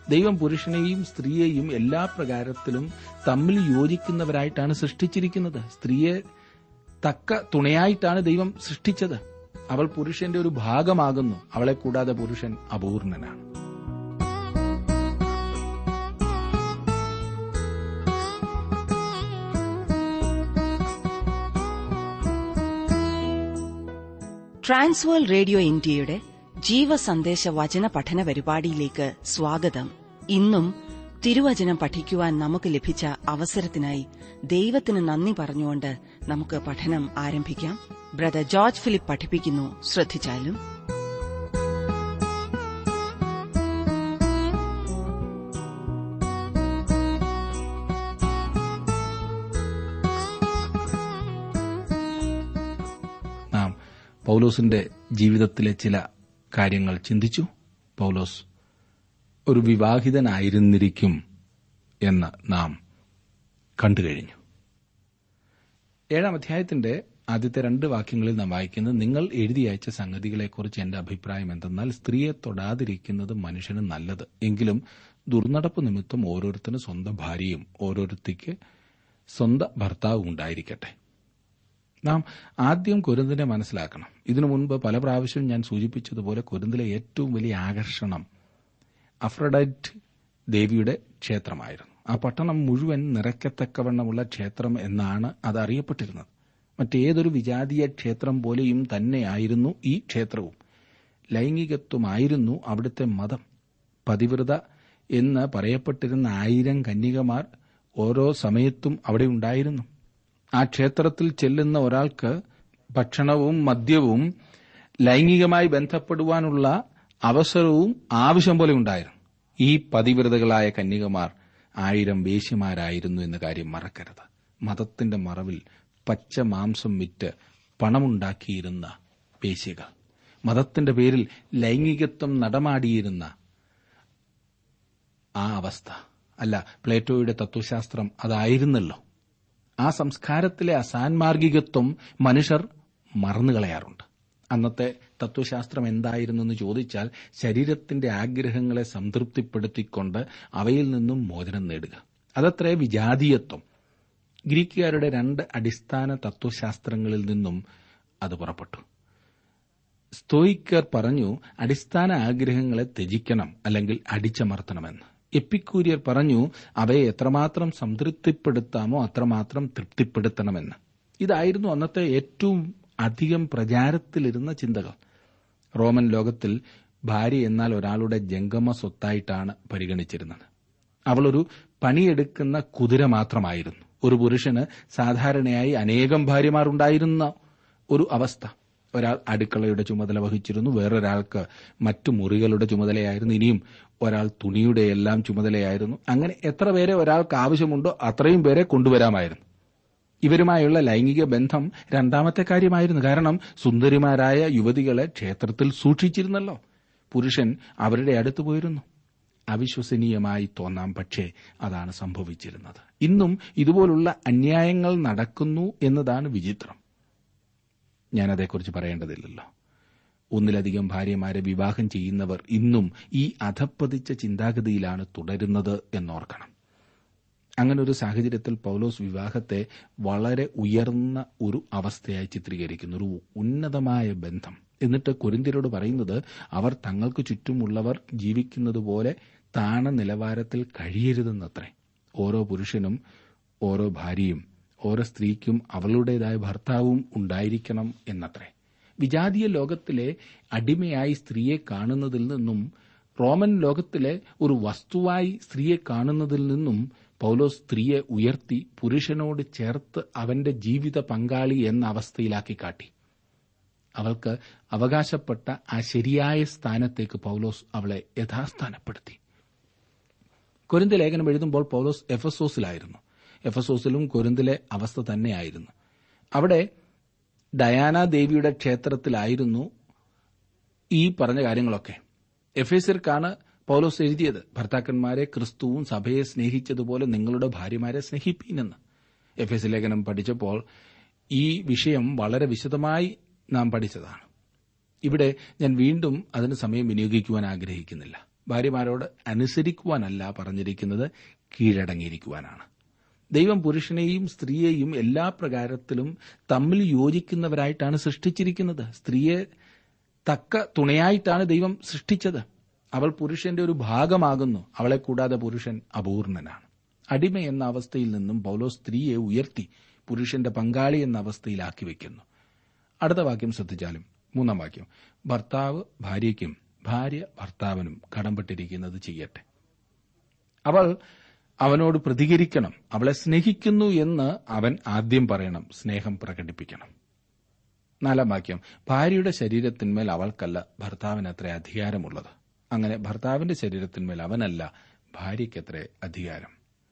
ദൈവം പുരുഷനെയും സ്ത്രീയെയും എല്ലാ പ്രകാരത്തിലും തമ്മിൽ യോജിക്കുന്നവരായിട്ടാണ് സൃഷ്ടിച്ചിരിക്കുന്നത് സ്ത്രീയെ തക്ക തുണയായിട്ടാണ് ദൈവം സൃഷ്ടിച്ചത് അവൾ പുരുഷന്റെ ഒരു ഭാഗമാകുന്നു അവളെ കൂടാതെ പുരുഷൻ അപൂർണനാണ് ട്രാൻസ്വേൾ റേഡിയോ ഇന്ത്യയുടെ ജീവസന്ദേശ വചന പഠന പരിപാടിയിലേക്ക് സ്വാഗതം ഇന്നും തിരുവചനം പഠിക്കുവാൻ നമുക്ക് ലഭിച്ച അവസരത്തിനായി ദൈവത്തിന് നന്ദി പറഞ്ഞുകൊണ്ട് നമുക്ക് പഠനം ആരംഭിക്കാം ബ്രദർ ജോർജ് ഫിലിപ്പ് പഠിപ്പിക്കുന്നു ശ്രദ്ധിച്ചാലും നാം പൗലോസിന്റെ ജീവിതത്തിലെ ചില കാര്യങ്ങൾ ചിന്തിച്ചു പൗലോസ് ഒരു വിവാഹിതനായിരുന്നിരിക്കും എന്ന് നാം കണ്ടുകഴിഞ്ഞു ഏഴാം അധ്യായത്തിന്റെ ആദ്യത്തെ രണ്ട് വാക്യങ്ങളിൽ നാം വായിക്കുന്നത് നിങ്ങൾ എഴുതി അയച്ച സംഗതികളെക്കുറിച്ച് എന്റെ അഭിപ്രായം എന്തെന്നാൽ സ്ത്രീയെ തൊടാതിരിക്കുന്നത് മനുഷ്യന് നല്ലത് എങ്കിലും ദുർനടപ്പ് നിമിത്തം ഓരോരുത്തരും സ്വന്തം ഭാര്യയും ഓരോരുത്തിക്ക് സ്വന്തം ഭർത്താവും ഉണ്ടായിരിക്കട്ടെ നാം ആദ്യം കൊരിന്തിനെ മനസ്സിലാക്കണം ഇതിനു മുൻപ് പല പ്രാവശ്യവും ഞാൻ സൂചിപ്പിച്ചതുപോലെ കൊരിന്തിലെ ഏറ്റവും വലിയ ആകർഷണം അഫ്രഡൈറ്റ് ദേവിയുടെ ക്ഷേത്രമായിരുന്നു ആ പട്ടണം മുഴുവൻ നിറയ്ക്കത്തക്കവണ്ണമുള്ള ക്ഷേത്രം എന്നാണ് അത് അറിയപ്പെട്ടിരുന്നത് മറ്റേതൊരു വിജാതീയ ക്ഷേത്രം പോലെയും തന്നെയായിരുന്നു ഈ ക്ഷേത്രവും ലൈംഗികത്വമായിരുന്നു അവിടുത്തെ മതം പതിവ്രത എന്ന് പറയപ്പെട്ടിരുന്ന ആയിരം കന്യകമാർ ഓരോ സമയത്തും അവിടെ ഉണ്ടായിരുന്നു ആ ക്ഷേത്രത്തിൽ ചെല്ലുന്ന ഒരാൾക്ക് ഭക്ഷണവും മദ്യവും ലൈംഗികമായി ബന്ധപ്പെടുവാനുള്ള അവസരവും ആവശ്യം പോലെ ഉണ്ടായിരുന്നു ഈ പതിവ്രതകളായ കന്യകമാർ ആയിരം വേശ്യമാരായിരുന്നു എന്ന കാര്യം മറക്കരുത് മതത്തിന്റെ മറവിൽ പച്ച മാംസം വിറ്റ് പണമുണ്ടാക്കിയിരുന്ന വേശ്യകൾ മതത്തിന്റെ പേരിൽ ലൈംഗികത്വം നടമാടിയിരുന്ന ആ അവസ്ഥ അല്ല പ്ലേറ്റോയുടെ തത്വശാസ്ത്രം അതായിരുന്നല്ലോ ആ സംസ്കാരത്തിലെ അസാൻമാർഗികത്വം മനുഷ്യർ മറന്നുകളയാറുണ്ട് അന്നത്തെ തത്വശാസ്ത്രം എന്തായിരുന്നു എന്ന് ചോദിച്ചാൽ ശരീരത്തിന്റെ ആഗ്രഹങ്ങളെ സംതൃപ്തിപ്പെടുത്തിക്കൊണ്ട് അവയിൽ നിന്നും മോചനം നേടുക അതത്രേ വിജാതീയത്വം ഗ്രീക്കുകാരുടെ രണ്ട് അടിസ്ഥാന തത്വശാസ്ത്രങ്ങളിൽ നിന്നും അത് പുറപ്പെട്ടു സ്തോയിക്കർ പറഞ്ഞു അടിസ്ഥാന ആഗ്രഹങ്ങളെ ത്യജിക്കണം അല്ലെങ്കിൽ അടിച്ചമർത്തണമെന്ന് എപ്പിക്കൂരിയർ പറഞ്ഞു അവയെ എത്രമാത്രം സംതൃപ്തിപ്പെടുത്താമോ അത്രമാത്രം തൃപ്തിപ്പെടുത്തണമെന്ന് ഇതായിരുന്നു അന്നത്തെ ഏറ്റവും അധികം പ്രചാരത്തിലിരുന്ന ചിന്തകൾ റോമൻ ലോകത്തിൽ ഭാര്യ എന്നാൽ ഒരാളുടെ ജംഗമ സ്വത്തായിട്ടാണ് പരിഗണിച്ചിരുന്നത് അവളൊരു പണിയെടുക്കുന്ന കുതിര മാത്രമായിരുന്നു ഒരു പുരുഷന് സാധാരണയായി അനേകം ഭാര്യമാരുണ്ടായിരുന്ന ഒരു അവസ്ഥ ഒരാൾ അടുക്കളയുടെ ചുമതല വഹിച്ചിരുന്നു വേറൊരാൾക്ക് മറ്റു മുറികളുടെ ചുമതലയായിരുന്നു ഇനിയും ഒരാൾ തുണിയുടെ എല്ലാം ചുമതലയായിരുന്നു അങ്ങനെ എത്ര പേരെ ഒരാൾക്ക് ആവശ്യമുണ്ടോ അത്രയും പേരെ കൊണ്ടുവരാമായിരുന്നു ഇവരുമായുള്ള ലൈംഗിക ബന്ധം രണ്ടാമത്തെ കാര്യമായിരുന്നു കാരണം സുന്ദരിമാരായ യുവതികളെ ക്ഷേത്രത്തിൽ സൂക്ഷിച്ചിരുന്നല്ലോ പുരുഷൻ അവരുടെ അടുത്ത് പോയിരുന്നു അവിശ്വസനീയമായി തോന്നാം പക്ഷേ അതാണ് സംഭവിച്ചിരുന്നത് ഇന്നും ഇതുപോലുള്ള അന്യായങ്ങൾ നടക്കുന്നു എന്നതാണ് വിചിത്രം ഞാനതേക്കുറിച്ച് പറയേണ്ടതില്ലല്ലോ ഒന്നിലധികം ഭാര്യമാരെ വിവാഹം ചെയ്യുന്നവർ ഇന്നും ഈ അധപ്പതിച്ച ചിന്താഗതിയിലാണ് തുടരുന്നത് എന്നോർക്കണം അങ്ങനെ ഒരു സാഹചര്യത്തിൽ പൌലോസ് വിവാഹത്തെ വളരെ ഉയർന്ന ഒരു അവസ്ഥയായി ചിത്രീകരിക്കുന്നു ഒരു ഉന്നതമായ ബന്ധം എന്നിട്ട് കുരിന്തിരോട് പറയുന്നത് അവർ തങ്ങൾക്ക് ചുറ്റുമുള്ളവർ ജീവിക്കുന്നതുപോലെ താണ നിലവാരത്തിൽ കഴിയരുതെന്നത്രേ ഓരോ പുരുഷനും ഓരോ ഭാര്യയും ഓരോ സ്ത്രീക്കും അവളുടേതായ ഭർത്താവും ഉണ്ടായിരിക്കണം എന്നത്രേ വിജാതീയ ലോകത്തിലെ അടിമയായി സ്ത്രീയെ കാണുന്നതിൽ നിന്നും റോമൻ ലോകത്തിലെ ഒരു വസ്തുവായി സ്ത്രീയെ കാണുന്നതിൽ നിന്നും പൌലോസ് സ്ത്രീയെ ഉയർത്തി പുരുഷനോട് ചേർത്ത് അവന്റെ ജീവിത പങ്കാളി എന്ന അവസ്ഥയിലാക്കി കാട്ടി അവൾക്ക് അവകാശപ്പെട്ട ആ ശരിയായ സ്ഥാനത്തേക്ക് പൌലോസ് അവളെ യഥാസ്ഥാനപ്പെടുത്തി കൊരിന്ത ലേഖനം എഴുതുമ്പോൾ പൌലോസ് എഫസോസിലായിരുന്നു എഫസോസിലും കൊരിന്തിലെ അവസ്ഥ തന്നെയായിരുന്നു അവിടെ ഡയാന ദേവിയുടെ ക്ഷേത്രത്തിലായിരുന്നു ഈ പറഞ്ഞ കാര്യങ്ങളൊക്കെ എഫേസിർക്കാണ് പൌലോസ് എഴുതിയത് ഭർത്താക്കന്മാരെ ക്രിസ്തുവും സഭയെ സ്നേഹിച്ചതുപോലെ നിങ്ങളുടെ ഭാര്യമാരെ സ്നേഹിപ്പീനെന്ന് എഫേസ് ലേഖനം പഠിച്ചപ്പോൾ ഈ വിഷയം വളരെ വിശദമായി നാം പഠിച്ചതാണ് ഇവിടെ ഞാൻ വീണ്ടും അതിന് സമയം വിനിയോഗിക്കുവാൻ ആഗ്രഹിക്കുന്നില്ല ഭാര്യമാരോട് അനുസരിക്കുവാനല്ല പറഞ്ഞിരിക്കുന്നത് കീഴടങ്ങിയിരിക്കുവാനാണ് ദൈവം പുരുഷനെയും സ്ത്രീയെയും എല്ലാ പ്രകാരത്തിലും തമ്മിൽ യോജിക്കുന്നവരായിട്ടാണ് സൃഷ്ടിച്ചിരിക്കുന്നത് സ്ത്രീയെ തക്ക തുണയായിട്ടാണ് ദൈവം സൃഷ്ടിച്ചത് അവൾ പുരുഷന്റെ ഒരു ഭാഗമാകുന്നു അവളെ കൂടാതെ പുരുഷൻ അപൂർണനാണ് അടിമ എന്ന അവസ്ഥയിൽ നിന്നും പൗലോ സ്ത്രീയെ ഉയർത്തി പുരുഷന്റെ പങ്കാളി എന്ന അവസ്ഥയിലാക്കി വെക്കുന്നു അടുത്ത വാക്യം ശ്രദ്ധിച്ചാലും മൂന്നാം വാക്യം ഭർത്താവ് ഭാര്യയ്ക്കും ഭാര്യ ഭർത്താവിനും കടംപെട്ടിരിക്കുന്നത് ചെയ്യട്ടെ അവൾ അവനോട് പ്രതികരിക്കണം അവളെ സ്നേഹിക്കുന്നു എന്ന് അവൻ ആദ്യം പറയണം സ്നേഹം പ്രകടിപ്പിക്കണം നാലാം വാക്യം ഭാര്യയുടെ ശരീരത്തിന്മേൽ അവൾക്കല്ല ഭർത്താവിനത്ര അധികാരമുള്ളത് അങ്ങനെ ഭർത്താവിന്റെ ശരീരത്തിന്മേൽ അവനല്ല ഭാര്യയ്ക്കത്ര അധികാരം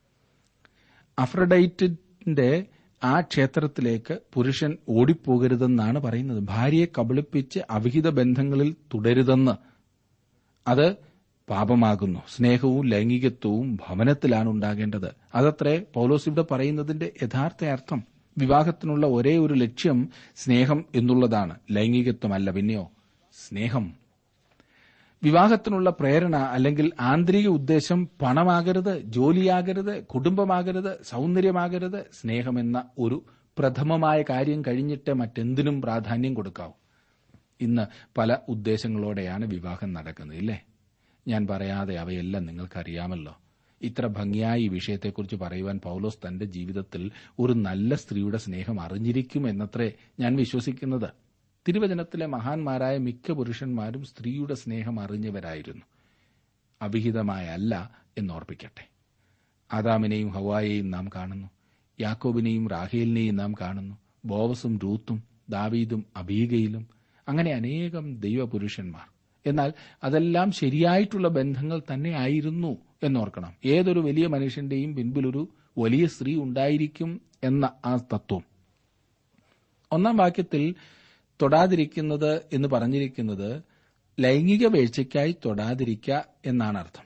അഫ്രഡൈറ്റിന്റെ ആ ക്ഷേത്രത്തിലേക്ക് പുരുഷൻ ഓടിപ്പോകരുതെന്നാണ് പറയുന്നത് ഭാര്യയെ കബളിപ്പിച്ച് അവിഹിത ബന്ധങ്ങളിൽ തുടരുതെന്ന് അത് പാപമാകുന്നു സ്നേഹവും ലൈംഗികത്വവും ഭവനത്തിലാണ് ഉണ്ടാകേണ്ടത് അതത്രേ പൗലോസ് ഇവിടെ പറയുന്നതിന്റെ യഥാർത്ഥ അർത്ഥം വിവാഹത്തിനുള്ള ഒരേ ഒരു ലക്ഷ്യം സ്നേഹം എന്നുള്ളതാണ് ലൈംഗികത്വമല്ല പിന്നെയോ സ്നേഹം വിവാഹത്തിനുള്ള പ്രേരണ അല്ലെങ്കിൽ ആന്തരിക ഉദ്ദേശം പണമാകരുത് ജോലിയാകരുത് കുടുംബമാകരുത് സൗന്ദര്യമാകരുത് സ്നേഹമെന്ന ഒരു പ്രഥമമായ കാര്യം കഴിഞ്ഞിട്ട് മറ്റെന്തിനും പ്രാധാന്യം കൊടുക്കാവൂ ഇന്ന് പല ഉദ്ദേശങ്ങളോടെയാണ് വിവാഹം നടക്കുന്നത് ഇല്ലേ ഞാൻ പറയാതെ അവയെല്ലാം നിങ്ങൾക്കറിയാമല്ലോ ഇത്ര ഭംഗിയായ ഈ വിഷയത്തെക്കുറിച്ച് പറയുവാൻ പൗലോസ് തന്റെ ജീവിതത്തിൽ ഒരു നല്ല സ്ത്രീയുടെ സ്നേഹം അറിഞ്ഞിരിക്കും എന്നത്രേ ഞാൻ വിശ്വസിക്കുന്നത് തിരുവചനത്തിലെ മഹാന്മാരായ മിക്ക പുരുഷന്മാരും സ്ത്രീയുടെ സ്നേഹം അറിഞ്ഞവരായിരുന്നു അവിഹിതമായ അല്ല എന്നോർപ്പിക്കട്ടെ ആദാമിനെയും ഹവായെയും നാം കാണുന്നു യാക്കോബിനെയും റാഹേലിനെയും നാം കാണുന്നു ബോവസും രൂത്തും ദാവീദും അബീഗയിലും അങ്ങനെ അനേകം ദൈവപുരുഷന്മാർ എന്നാൽ അതെല്ലാം ശരിയായിട്ടുള്ള ബന്ധങ്ങൾ തന്നെ ആയിരുന്നു എന്നോർക്കണം ഏതൊരു വലിയ മനുഷ്യന്റെയും പിൻപിലൊരു വലിയ സ്ത്രീ ഉണ്ടായിരിക്കും എന്ന ആ തത്വം ഒന്നാം വാക്യത്തിൽ തൊടാതിരിക്കുന്നത് എന്ന് പറഞ്ഞിരിക്കുന്നത് ലൈംഗിക വീഴ്ചയ്ക്കായി തൊടാതിരിക്ക എന്നാണ് അർത്ഥം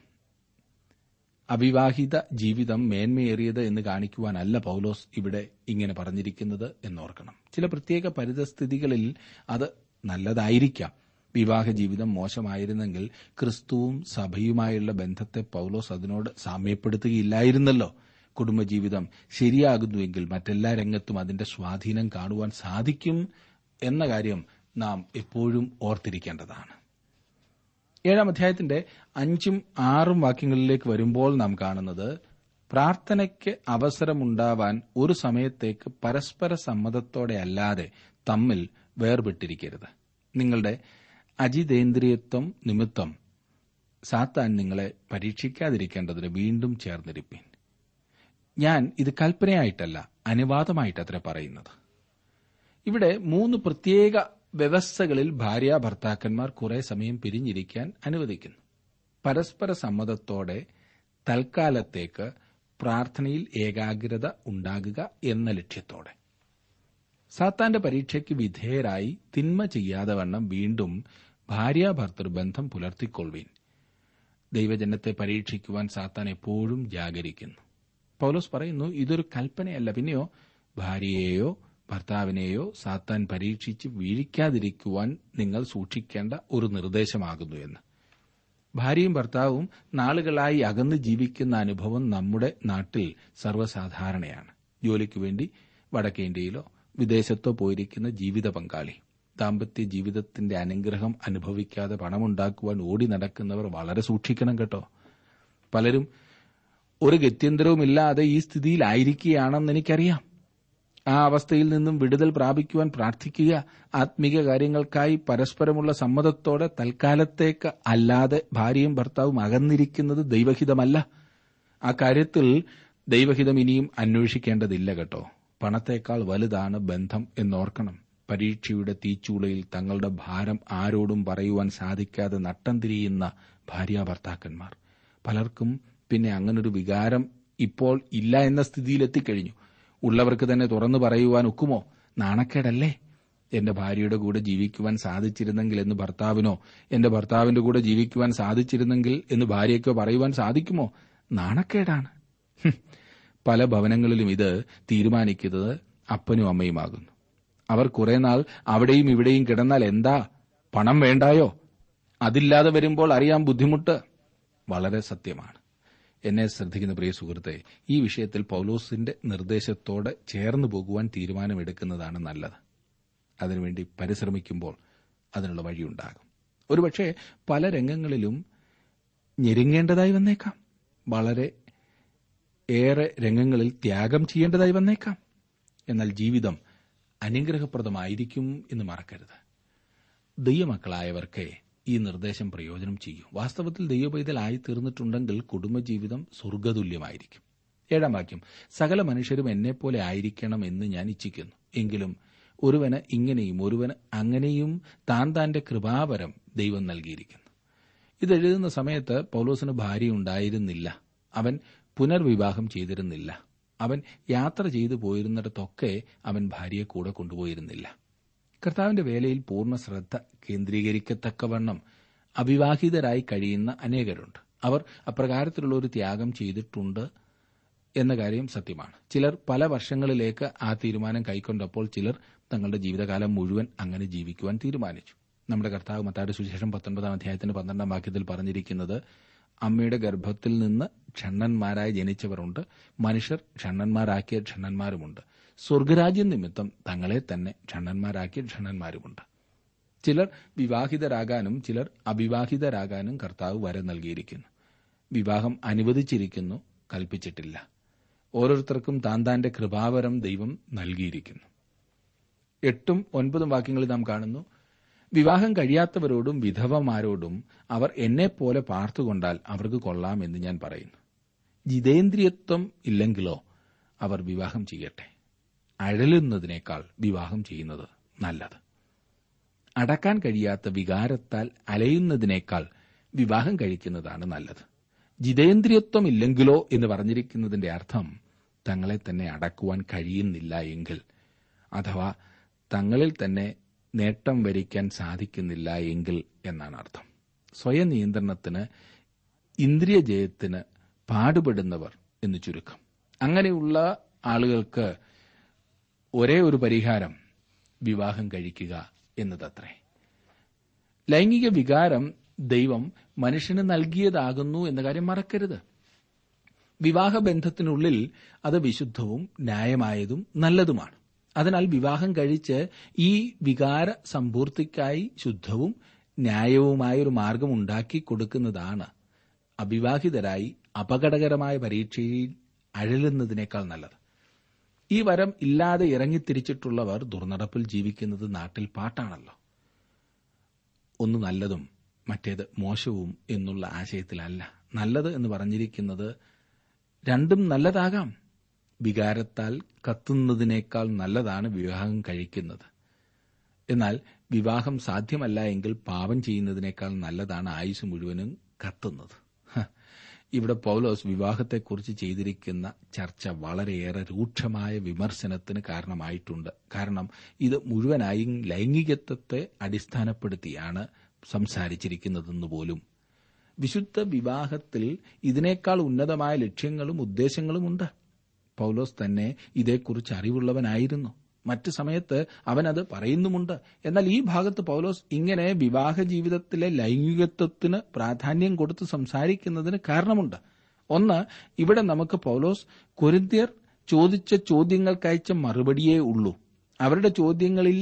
അവിവാഹിത ജീവിതം മേന്മയേറിയത് എന്ന് കാണിക്കുവാനല്ല പൗലോസ് ഇവിടെ ഇങ്ങനെ പറഞ്ഞിരിക്കുന്നത് എന്നോർക്കണം ചില പ്രത്യേക പരിതസ്ഥിതികളിൽ അത് നല്ലതായിരിക്കാം വിവാഹ ജീവിതം മോശമായിരുന്നെങ്കിൽ ക്രിസ്തുവും സഭയുമായുള്ള ബന്ധത്തെ പൗലോസ് അതിനോട് സാമ്യപ്പെടുത്തുകയില്ലായിരുന്നല്ലോ കുടുംബജീവിതം ശരിയാകുന്നുവെങ്കിൽ മറ്റെല്ലാ രംഗത്തും അതിന്റെ സ്വാധീനം കാണുവാൻ സാധിക്കും എന്ന കാര്യം നാം എപ്പോഴും ഓർത്തിരിക്കേണ്ടതാണ് ഏഴാം അധ്യായത്തിന്റെ അഞ്ചും ആറും വാക്യങ്ങളിലേക്ക് വരുമ്പോൾ നാം കാണുന്നത് പ്രാർത്ഥനയ്ക്ക് അവസരമുണ്ടാവാൻ ഒരു സമയത്തേക്ക് പരസ്പര സമ്മതത്തോടെ അല്ലാതെ തമ്മിൽ വേർപെട്ടിരിക്കരുത് നിങ്ങളുടെ അജിതേന്ദ്രിയത്വം നിമിത്തം സാത്താൻ നിങ്ങളെ പരീക്ഷിക്കാതിരിക്കേണ്ടതിന് വീണ്ടും ചേർന്നിരിപ്പീൻ ഞാൻ ഇത് കൽപ്പനയായിട്ടല്ല അനുവാദമായിട്ടത്ര പറയുന്നത് ഇവിടെ മൂന്ന് പ്രത്യേക വ്യവസ്ഥകളിൽ ഭാര്യ ഭർത്താക്കന്മാർ കുറെ സമയം പിരിഞ്ഞിരിക്കാൻ അനുവദിക്കുന്നു പരസ്പര സമ്മതത്തോടെ തൽക്കാലത്തേക്ക് പ്രാർത്ഥനയിൽ ഏകാഗ്രത ഉണ്ടാകുക എന്ന ലക്ഷ്യത്തോടെ സാത്താന്റെ പരീക്ഷയ്ക്ക് വിധേയരായി തിന്മ ചെയ്യാതെ വണ്ണം വീണ്ടും ഭാര്യ ഭർത്തൃബന്ധം പുലർത്തിക്കൊള്ളുവീൻ ദൈവജനത്തെ പരീക്ഷിക്കുവാൻ സാത്താൻ എപ്പോഴും ജാഗരിക്കുന്നു പൗലോസ് പറയുന്നു ഇതൊരു കൽപ്പനയല്ല പിന്നെയോ ഭാര്യയെയോ ഭർത്താവിനെയോ സാത്താൻ പരീക്ഷിച്ച് വീഴിക്കാതിരിക്കുവാൻ നിങ്ങൾ സൂക്ഷിക്കേണ്ട ഒരു നിർദ്ദേശമാകുന്നു എന്ന് ഭാര്യയും ഭർത്താവും നാളുകളായി അകന്ന് ജീവിക്കുന്ന അനുഭവം നമ്മുടെ നാട്ടിൽ സർവ്വസാധാരണയാണ് ജോലിക്കു വേണ്ടി വടക്കേ ഇന്ത്യയിലോ വിദേശത്തോ പോയിരിക്കുന്ന ജീവിത പങ്കാളി ദാമ്പത്യ ജീവിതത്തിന്റെ അനുഗ്രഹം അനുഭവിക്കാതെ പണമുണ്ടാക്കുവാൻ ഓടി നടക്കുന്നവർ വളരെ സൂക്ഷിക്കണം കേട്ടോ പലരും ഒരു ഗത്യന്തരവുമില്ലാതെ ഈ സ്ഥിതിയിലായിരിക്കുകയാണെന്ന് എനിക്കറിയാം ആ അവസ്ഥയിൽ നിന്നും വിടുതൽ പ്രാപിക്കുവാൻ പ്രാർത്ഥിക്കുക ആത്മീക കാര്യങ്ങൾക്കായി പരസ്പരമുള്ള സമ്മതത്തോടെ തൽക്കാലത്തേക്ക് അല്ലാതെ ഭാര്യയും ഭർത്താവും അകന്നിരിക്കുന്നത് ദൈവഹിതമല്ല ആ കാര്യത്തിൽ ദൈവഹിതം ഇനിയും അന്വേഷിക്കേണ്ടതില്ല കേട്ടോ പണത്തേക്കാൾ വലുതാണ് ബന്ധം എന്നോർക്കണം പരീക്ഷയുടെ തീച്ചൂളയിൽ തങ്ങളുടെ ഭാരം ആരോടും പറയുവാൻ സാധിക്കാതെ നട്ടം തിരിയുന്ന ഭാര്യ ഭർത്താക്കന്മാർ പലർക്കും പിന്നെ അങ്ങനൊരു വികാരം ഇപ്പോൾ ഇല്ല എന്ന സ്ഥിതിയിലെത്തിക്കഴിഞ്ഞു ഉള്ളവർക്ക് തന്നെ തുറന്നു പറയുവാൻ ഒക്കുമോ നാണക്കേടല്ലേ എന്റെ ഭാര്യയുടെ കൂടെ ജീവിക്കുവാൻ സാധിച്ചിരുന്നെങ്കിൽ എന്ന് ഭർത്താവിനോ എന്റെ ഭർത്താവിന്റെ കൂടെ ജീവിക്കുവാൻ സാധിച്ചിരുന്നെങ്കിൽ എന്ന് ഭാര്യയ്ക്കോ പറയുവാൻ സാധിക്കുമോ നാണക്കേടാണ് ഹും. പല ഭവനങ്ങളിലും ഇത് തീരുമാനിക്കുന്നത് അപ്പനും അമ്മയുമാകുന്നു അവർ കുറെ നാൾ അവിടെയും ഇവിടെയും കിടന്നാൽ എന്താ പണം വേണ്ടായോ അതില്ലാതെ വരുമ്പോൾ അറിയാം ബുദ്ധിമുട്ട് വളരെ സത്യമാണ് എന്നെ ശ്രദ്ധിക്കുന്ന പ്രിയ സുഹൃത്തെ ഈ വിഷയത്തിൽ പൌലോസിന്റെ നിർദ്ദേശത്തോടെ ചേർന്നു പോകുവാൻ തീരുമാനമെടുക്കുന്നതാണ് നല്ലത് അതിനുവേണ്ടി പരിശ്രമിക്കുമ്പോൾ അതിനുള്ള വഴിയുണ്ടാകും ഒരുപക്ഷെ പല രംഗങ്ങളിലും ഞെരുങ്ങേണ്ടതായി വന്നേക്കാം വളരെ ഏറെ രംഗങ്ങളിൽ ത്യാഗം ചെയ്യേണ്ടതായി വന്നേക്കാം എന്നാൽ ജീവിതം അനുഗ്രഹപ്രദമായിരിക്കും എന്ന് മറക്കരുത് ദൈവമക്കളായവർക്ക് ഈ നിർദ്ദേശം പ്രയോജനം ചെയ്യും വാസ്തവത്തിൽ ദൈവപൈതലായി തീർന്നിട്ടുണ്ടെങ്കിൽ കുടുംബജീവിതം സ്വർഗതുല്യമായിരിക്കും ഏഴാം വാക്യം സകല മനുഷ്യരും എന്നെപ്പോലെ ആയിരിക്കണം എന്ന് ഞാൻ ഇച്ഛിക്കുന്നു എങ്കിലും ഒരുവന് ഇങ്ങനെയും ഒരുവന് അങ്ങനെയും താൻ താന്റെ കൃപാവരം ദൈവം നൽകിയിരിക്കുന്നു ഇതെഴുതുന്ന സമയത്ത് പൗലോസിന് ഭാര്യ ഉണ്ടായിരുന്നില്ല അവൻ പുനർവിവാഹം ചെയ്തിരുന്നില്ല അവൻ യാത്ര ചെയ്തു പോയിരുന്നിടത്തൊക്കെ അവൻ ഭാര്യയെ കൂടെ കൊണ്ടുപോയിരുന്നില്ല കർത്താവിന്റെ വേലയിൽ പൂർണ്ണ ശ്രദ്ധ കേന്ദ്രീകരിക്കത്തക്കവണ്ണം അവിവാഹിതരായി കഴിയുന്ന അനേകരുണ്ട് അവർ അപ്രകാരത്തിലുള്ള ഒരു ത്യാഗം ചെയ്തിട്ടുണ്ട് എന്ന കാര്യം സത്യമാണ് ചിലർ പല വർഷങ്ങളിലേക്ക് ആ തീരുമാനം കൈക്കൊണ്ടപ്പോൾ ചിലർ തങ്ങളുടെ ജീവിതകാലം മുഴുവൻ അങ്ങനെ ജീവിക്കുവാൻ തീരുമാനിച്ചു നമ്മുടെ കർത്താവ് മത്തായുടെ സുവിശേഷം പത്തൊൻപതാം അധ്യായത്തിന്റെ പന്ത്രണ്ടാം വാക്യത്തിൽ പറഞ്ഞിരിക്കുന്നത് അമ്മയുടെ ഗർഭത്തിൽ നിന്ന് ക്ഷണ്ണന്മാരായി ജനിച്ചവരുണ്ട് മനുഷ്യർ ക്ഷണ്ണന്മാരാക്കിയ ക്ഷണ്ണന്മാരുമുണ്ട് സ്വർഗരാജ്യം നിമിത്തം തങ്ങളെ തന്നെ ക്ഷണ്ണന്മാരാക്കിയ ക്ഷണ്ണന്മാരുമുണ്ട് ചിലർ വിവാഹിതരാകാനും ചിലർ അവിവാഹിതരാകാനും കർത്താവ് വരം നൽകിയിരിക്കുന്നു വിവാഹം അനുവദിച്ചിരിക്കുന്നു കൽപ്പിച്ചിട്ടില്ല ഓരോരുത്തർക്കും താൻ താന്റെ കൃപാവരം ദൈവം നൽകിയിരിക്കുന്നു എട്ടും ഒൻപതും വാക്യങ്ങളിൽ നാം കാണുന്നു വിവാഹം കഴിയാത്തവരോടും വിധവമാരോടും അവർ എന്നെപ്പോലെ പാർത്തുകൊണ്ടാൽ അവർക്ക് കൊള്ളാം എന്ന് ഞാൻ പറയുന്നു ജിതേന്ദ്രിയത്വം ഇല്ലെങ്കിലോ അവർ വിവാഹം ചെയ്യട്ടെ അഴലുന്നതിനേക്കാൾ വിവാഹം ചെയ്യുന്നത് നല്ലത് അടക്കാൻ കഴിയാത്ത വികാരത്താൽ അലയുന്നതിനേക്കാൾ വിവാഹം കഴിക്കുന്നതാണ് നല്ലത് ജിതേന്ദ്രിയത്വം ഇല്ലെങ്കിലോ എന്ന് പറഞ്ഞിരിക്കുന്നതിന്റെ അർത്ഥം തങ്ങളെ തന്നെ അടക്കുവാൻ കഴിയുന്നില്ല എങ്കിൽ അഥവാ തങ്ങളിൽ തന്നെ നേട്ടം വരിക്കാൻ സാധിക്കുന്നില്ല എങ്കിൽ എന്നാണ് അർത്ഥം സ്വയം നിയന്ത്രണത്തിന് ഇന്ദ്രിയജയത്തിന് പാടുപെടുന്നവർ എന്ന് ചുരുക്കം അങ്ങനെയുള്ള ആളുകൾക്ക് ഒരേ ഒരു പരിഹാരം വിവാഹം കഴിക്കുക എന്നതത്രേ ലൈംഗിക വികാരം ദൈവം മനുഷ്യന് നൽകിയതാകുന്നു എന്ന കാര്യം മറക്കരുത് വിവാഹബന്ധത്തിനുള്ളിൽ അത് വിശുദ്ധവും ന്യായമായതും നല്ലതുമാണ് അതിനാൽ വിവാഹം കഴിച്ച് ഈ വികാര സമ്പൂർത്തിക്കായി ശുദ്ധവും ന്യായവുമായ ഒരു മാർഗം ഉണ്ടാക്കി കൊടുക്കുന്നതാണ് അവിവാഹിതരായി അപകടകരമായ പരീക്ഷയിൽ അഴലുന്നതിനേക്കാൾ നല്ലത് ഈ വരം ഇല്ലാതെ ഇറങ്ങിത്തിരിച്ചിട്ടുള്ളവർ ദുർനടപ്പിൽ ജീവിക്കുന്നത് നാട്ടിൽ പാട്ടാണല്ലോ ഒന്ന് നല്ലതും മറ്റേത് മോശവും എന്നുള്ള ആശയത്തിലല്ല നല്ലത് എന്ന് പറഞ്ഞിരിക്കുന്നത് രണ്ടും നല്ലതാകാം വികാരത്താൽ കത്തുന്നതിനേക്കാൾ നല്ലതാണ് വിവാഹം കഴിക്കുന്നത് എന്നാൽ വിവാഹം സാധ്യമല്ല എങ്കിൽ പാപം ചെയ്യുന്നതിനേക്കാൾ നല്ലതാണ് ആയുസ് മുഴുവനും കത്തുന്നത് ഹ, ഇവിടെ പൗലോസ് വിവാഹത്തെക്കുറിച്ച് ചെയ്തിരിക്കുന്ന ചർച്ച വളരെയേറെ രൂക്ഷമായ വിമർശനത്തിന് കാരണമായിട്ടുണ്ട് കാരണം ഇത് മുഴുവനായും ലൈംഗികത്വത്തെ അടിസ്ഥാനപ്പെടുത്തിയാണ് സംസാരിച്ചിരിക്കുന്നതെന്ന് പോലും വിശുദ്ധ വിവാഹത്തിൽ ഇതിനേക്കാൾ ഉന്നതമായ ലക്ഷ്യങ്ങളും ഉദ്ദേശങ്ങളുമുണ്ട് പൗലോസ് തന്നെ ഇതേക്കുറിച്ച് അറിവുള്ളവനായിരുന്നു മറ്റു സമയത്ത് അവനത് പറയുന്നുമുണ്ട് എന്നാൽ ഈ ഭാഗത്ത് പൗലോസ് ഇങ്ങനെ വിവാഹ ജീവിതത്തിലെ ലൈംഗികത്വത്തിന് പ്രാധാന്യം കൊടുത്ത് സംസാരിക്കുന്നതിന് കാരണമുണ്ട് ഒന്ന് ഇവിടെ നമുക്ക് പൗലോസ് കൊരിന്ത്യർ ചോദിച്ച ചോദ്യങ്ങൾക്കയച്ച മറുപടിയേ ഉള്ളൂ അവരുടെ ചോദ്യങ്ങളില്ല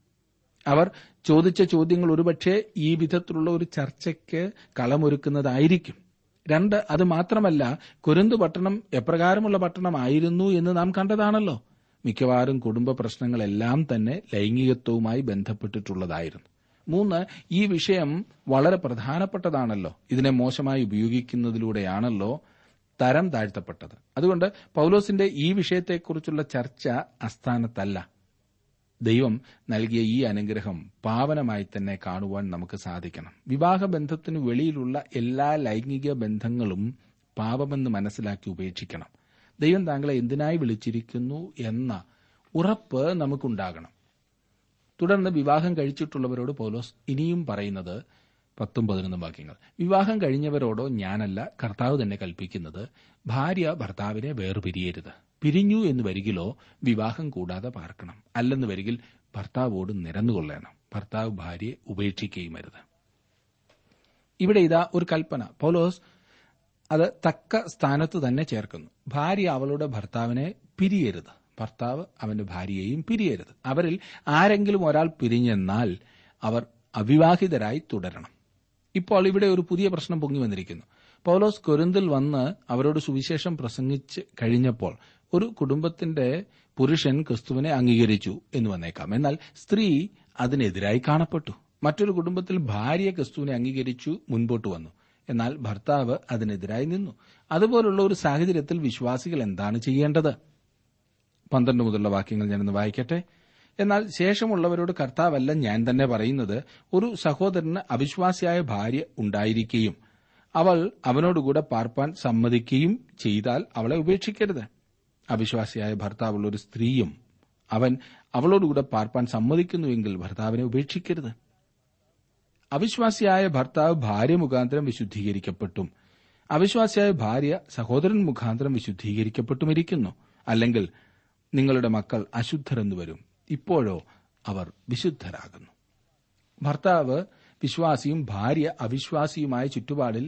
അവർ ചോദിച്ച ചോദ്യങ്ങൾ ഒരുപക്ഷെ ഈ വിധത്തിലുള്ള ഒരു ചർച്ചയ്ക്ക് കളമൊരുക്കുന്നതായിരിക്കും രണ്ട് അത് മാത്രമല്ല കുരുന്തു പട്ടണം എപ്രകാരമുള്ള പട്ടണമായിരുന്നു എന്ന് നാം കണ്ടതാണല്ലോ മിക്കവാറും കുടുംബ പ്രശ്നങ്ങളെല്ലാം തന്നെ ലൈംഗികത്വവുമായി ബന്ധപ്പെട്ടിട്ടുള്ളതായിരുന്നു മൂന്ന് ഈ വിഷയം വളരെ പ്രധാനപ്പെട്ടതാണല്ലോ ഇതിനെ മോശമായി ഉപയോഗിക്കുന്നതിലൂടെയാണല്ലോ തരം താഴ്ത്തപ്പെട്ടത് അതുകൊണ്ട് പൗലോസിന്റെ ഈ വിഷയത്തെക്കുറിച്ചുള്ള ചർച്ച അസ്ഥാനത്തല്ല ദൈവം നൽകിയ ഈ അനുഗ്രഹം പാവനമായി തന്നെ കാണുവാൻ നമുക്ക് സാധിക്കണം വിവാഹബന്ധത്തിനു വെളിയിലുള്ള എല്ലാ ലൈംഗിക ബന്ധങ്ങളും പാപമെന്ന് മനസ്സിലാക്കി ഉപേക്ഷിക്കണം ദൈവം താങ്കളെ എന്തിനായി വിളിച്ചിരിക്കുന്നു എന്ന ഉറപ്പ് നമുക്കുണ്ടാകണം തുടർന്ന് വിവാഹം കഴിച്ചിട്ടുള്ളവരോട് പൗലോസ് ഇനിയും പറയുന്നത് പത്തും പതിനൊന്നും വാക്യങ്ങൾ വിവാഹം കഴിഞ്ഞവരോടോ ഞാനല്ല കർത്താവ് തന്നെ കൽപ്പിക്കുന്നത് ഭാര്യ ഭർത്താവിനെ വേർപിരിയരുത് പിരിഞ്ഞു എന്ന് വരികിലോ വിവാഹം കൂടാതെ പാർക്കണം അല്ലെന്ന് വരികിൽ ഭർത്താവോട് നിരന്നുകൊള്ളണം ഭർത്താവ് ഭാര്യയെ ഉപേക്ഷിക്കുകയും അരുത് ഇവിടെ ഇതാ ഒരു കൽപ്പന പൗലോസ് അത് തക്ക സ്ഥാനത്ത് തന്നെ ചേർക്കുന്നു ഭാര്യ അവളുടെ ഭർത്താവിനെ പിരിയരുത് ഭർത്താവ് അവന്റെ ഭാര്യയെയും പിരിയരുത് അവരിൽ ആരെങ്കിലും ഒരാൾ പിരിഞ്ഞെന്നാൽ അവർ അവിവാഹിതരായി തുടരണം ഇപ്പോൾ ഇവിടെ ഒരു പുതിയ പ്രശ്നം പൊങ്ങി വന്നിരിക്കുന്നു പൗലോസ് കൊരിന്തിൽ വന്ന് അവരോട് സുവിശേഷം പ്രസംഗിച്ച് കഴിഞ്ഞപ്പോൾ ഒരു കുടുംബത്തിന്റെ പുരുഷൻ ക്രിസ്തുവിനെ അംഗീകരിച്ചു എന്ന് വന്നേക്കാം എന്നാൽ സ്ത്രീ അതിനെതിരായി കാണപ്പെട്ടു മറ്റൊരു കുടുംബത്തിൽ ഭാര്യ ക്രിസ്തുവിനെ അംഗീകരിച്ചു മുൻപോട്ട് വന്നു എന്നാൽ ഭർത്താവ് അതിനെതിരായി നിന്നു അതുപോലുള്ള ഒരു സാഹചര്യത്തിൽ വിശ്വാസികൾ എന്താണ് ചെയ്യേണ്ടത് പന്ത്രണ്ട് മുതലുള്ള വാക്യങ്ങൾ ഞാനൊന്ന് വായിക്കട്ടെ എന്നാൽ ശേഷമുള്ളവരോട് കർത്താവല്ല ഞാൻ തന്നെ പറയുന്നത് ഒരു സഹോദരന് അവിശ്വാസിയായ ഭാര്യ ഉണ്ടായിരിക്കുകയും അവൾ അവനോടുകൂടെ പാർപ്പാൻ സമ്മതിക്കുകയും ചെയ്താൽ അവളെ ഉപേക്ഷിക്കരുത് അവിശ്വാസിയായ ഭർത്താവുള്ള ഒരു സ്ത്രീയും അവൻ അവളോടുകൂടെ പാർപ്പാൻ സമ്മതിക്കുന്നുവെങ്കിൽ ഭർത്താവിനെ ഉപേക്ഷിക്കരുത് അവിശ്വാസിയായ ഭർത്താവ് ഭാര്യ മുഖാന്തരം വിശുദ്ധീകരിക്കപ്പെട്ടും അവിശ്വാസിയായ ഭാര്യ സഹോദരൻ മുഖാന്തരം വിശുദ്ധീകരിക്കപ്പെട്ടുമിരിക്കുന്നു അല്ലെങ്കിൽ നിങ്ങളുടെ മക്കൾ അശുദ്ധരെന്ന് വരും ഇപ്പോഴോ അവർ വിശുദ്ധരാകുന്നു ഭർത്താവ് വിശ്വാസിയും ഭാര്യ അവിശ്വാസിയുമായ ചുറ്റുപാടിൽ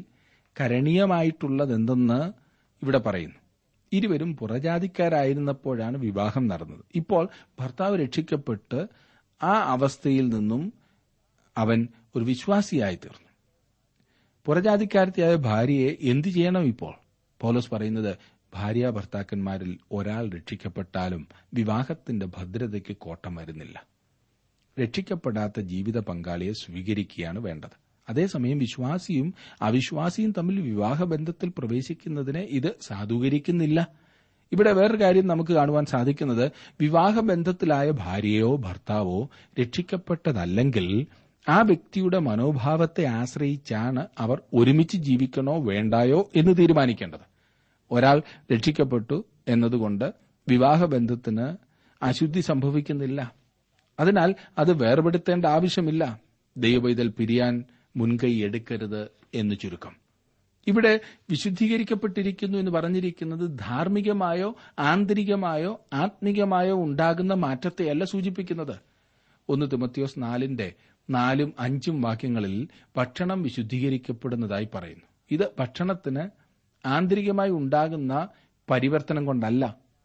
കരണീയമായിട്ടുള്ളതെന്തെന്ന് ഇവിടെ പറയുന്നു ഇരുവരും പുറജാതിക്കാരായിരുന്നപ്പോഴാണ് വിവാഹം നടന്നത് ഇപ്പോൾ ഭർത്താവ് രക്ഷിക്കപ്പെട്ട് ആ അവസ്ഥയിൽ നിന്നും അവൻ ഒരു വിശ്വാസിയായി തീർന്നു പുറജാതിക്കാരത്തിയായ ഭാര്യയെ എന്തു ചെയ്യണം ഇപ്പോൾ പൗലോസ് പറയുന്നത് ഭാര്യ ഭർത്താക്കന്മാരിൽ ഒരാൾ രക്ഷിക്കപ്പെട്ടാലും വിവാഹത്തിന്റെ ഭദ്രതയ്ക്ക് കോട്ടം വരുന്നില്ല രക്ഷിക്കപ്പെടാത്ത ജീവിത പങ്കാളിയെ സ്വീകരിക്കുകയാണ് വേണ്ടത് അതേസമയം വിശ്വാസിയും അവിശ്വാസിയും തമ്മിൽ വിവാഹബന്ധത്തിൽ പ്രവേശിക്കുന്നതിനെ ഇത് സാധൂകരിക്കുന്നില്ല ഇവിടെ വേറൊരു കാര്യം നമുക്ക് കാണുവാൻ സാധിക്കുന്നത് വിവാഹബന്ധത്തിലായ ഭാര്യയോ ഭർത്താവോ രക്ഷിക്കപ്പെട്ടതല്ലെങ്കിൽ ആ വ്യക്തിയുടെ മനോഭാവത്തെ ആശ്രയിച്ചാണ് അവർ ഒരുമിച്ച് ജീവിക്കണോ വേണ്ടായോ എന്ന് തീരുമാനിക്കേണ്ടത് ഒരാൾ രക്ഷിക്കപ്പെട്ടു എന്നതുകൊണ്ട് വിവാഹബന്ധത്തിന് അശുദ്ധി സംഭവിക്കുന്നില്ല അതിനാൽ അത് വേർപെടുത്തേണ്ട ആവശ്യമില്ല ദൈവവൈതൽ പിരിയാൻ മുൻകൈ എടുക്കരുത് എന്ന് ചുരുക്കം ഇവിടെ വിശുദ്ധീകരിക്കപ്പെട്ടിരിക്കുന്നു എന്ന് പറഞ്ഞിരിക്കുന്നത് ധാർമ്മികമായോ ആന്തരികമായോ ആത്മികമായോ ഉണ്ടാകുന്ന മാറ്റത്തെയല്ല സൂചിപ്പിക്കുന്നത് ഒന്ന് തിമത്തിയോസ് നാലിന്റെ നാലും അഞ്ചും വാക്യങ്ങളിൽ ഭക്ഷണം വിശുദ്ധീകരിക്കപ്പെടുന്നതായി പറയുന്നു ഇത് ഭക്ഷണത്തിന് ആന്തരികമായി ഉണ്ടാകുന്ന പരിവർത്തനം കൊണ്ടല്ല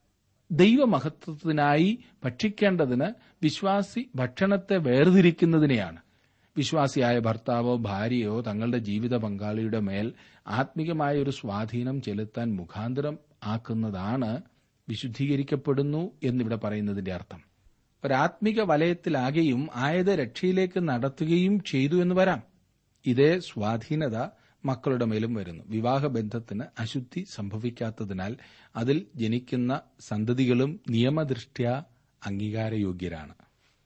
ദൈവമഹത്വത്തിനായി ഭക്ഷിക്കേണ്ടതിന് വിശ്വാസി ഭക്ഷണത്തെ വേർതിരിക്കുന്നതിനെയാണ് വിശ്വാസിയായ ഭർത്താവോ ഭാര്യയോ തങ്ങളുടെ ജീവിത പങ്കാളിയുടെ മേൽ ആത്മികമായ ഒരു സ്വാധീനം ചെലുത്താൻ മുഖാന്തരം ആക്കുന്നതാണ് വിശുദ്ധീകരിക്കപ്പെടുന്നു എന്നിവിടെ പറയുന്നതിന്റെ അർത്ഥം ഒരാത്മിക വലയത്തിലാകെയും ആയത് രക്ഷയിലേക്ക് നടത്തുകയും ചെയ്തു എന്ന് വരാം ഇതേ സ്വാധീനത മക്കളുടെ മേലും വരുന്നു വിവാഹബന്ധത്തിന് അശുദ്ധി സംഭവിക്കാത്തതിനാൽ അതിൽ ജനിക്കുന്ന സന്തതികളും നിയമദൃഷ്ട്യ അംഗീകാരയോഗ്യരാണ്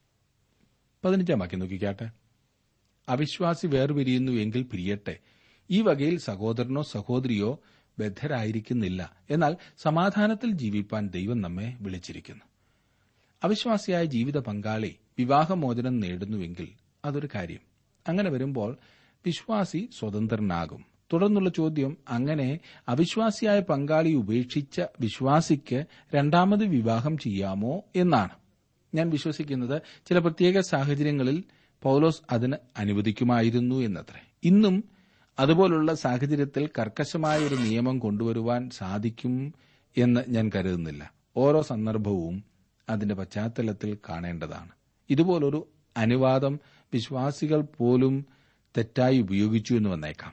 പതിനഞ്ചാം വാക്യം നോക്കിക്കാട്ടെ അവിശ്വാസി വേർപിരിയുന്നു എങ്കിൽ പിരിയട്ടെ ഈ വകയിൽ സഹോദരനോ സഹോദരിയോ ബദ്ധരായിരിക്കുന്നില്ല എന്നാൽ സമാധാനത്തിൽ ജീവിപ്പാൻ ദൈവം നമ്മെ വിളിച്ചിരിക്കുന്നു അവിശ്വാസിയായ ജീവിത പങ്കാളി വിവാഹമോചനം നേടുന്നുവെങ്കിൽ അതൊരു കാര്യം അങ്ങനെ വരുമ്പോൾ വിശ്വാസി സ്വതന്ത്രനാകും തുടർന്നുള്ള ചോദ്യം അങ്ങനെ അവിശ്വാസിയായ പങ്കാളി ഉപേക്ഷിച്ച വിശ്വാസിക്ക് രണ്ടാമത് വിവാഹം ചെയ്യാമോ എന്നാണ് ഞാൻ വിശ്വസിക്കുന്നത് ചില പ്രത്യേക സാഹചര്യങ്ങളിൽ പൌലോസ് അതിന് അനുവദിക്കുമായിരുന്നു എന്നത്രേ ഇന്നും അതുപോലുള്ള സാഹചര്യത്തിൽ കർക്കശമായ ഒരു നിയമം കൊണ്ടുവരുവാൻ സാധിക്കും എന്ന് ഞാൻ കരുതുന്നില്ല ഓരോ സന്ദർഭവും അതിന്റെ പശ്ചാത്തലത്തിൽ കാണേണ്ടതാണ് ഇതുപോലൊരു അനുവാദം വിശ്വാസികൾ പോലും തെറ്റായി ഉപയോഗിച്ചു എന്ന് വന്നേക്കാം